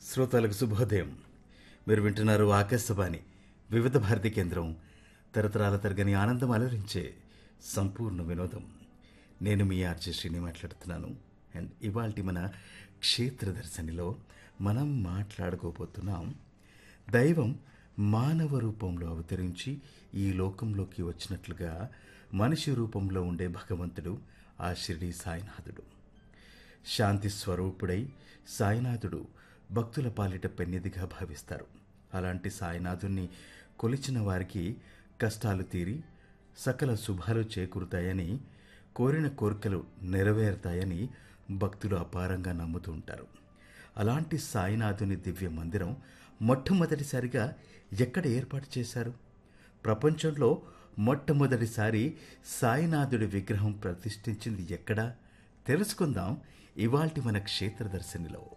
శ్రోతలకు శుభోదయం మీరు వింటున్నారు ఆకాశవాణి వివిధ భారతి కేంద్రం తరతరాల తరగని ఆనందం అలరించే సంపూర్ణ వినోదం నేను మీ ఆర్జే శ్రీని మాట్లాడుతున్నాను అండ్ ఇవాల్టి మన క్షేత్ర దర్శనిలో మనం మాట్లాడుకోబోతున్నాం దైవం మానవ రూపంలో అవతరించి ఈ లోకంలోకి వచ్చినట్లుగా మనిషి రూపంలో ఉండే భగవంతుడు ఆ షిరిడి సాయినాథుడు శాంతి స్వరూపుడై సాయినాథుడు భక్తుల పాలిట పెన్నిదిగా భావిస్తారు అలాంటి సాయినాథుణ్ణి కొలిచిన వారికి కష్టాలు తీరి సకల శుభాలు చేకూరుతాయని కోరిన కోరికలు నెరవేరుతాయని భక్తులు అపారంగా నమ్ముతూ ఉంటారు అలాంటి సాయినాథుని దివ్య మందిరం మొట్టమొదటిసారిగా ఎక్కడ ఏర్పాటు చేశారు ప్రపంచంలో మొట్టమొదటిసారి సాయినాథుడి విగ్రహం ప్రతిష్ఠించింది ఎక్కడా తెలుసుకుందాం ఇవాల్టి మన క్షేత్ర దర్శనిలో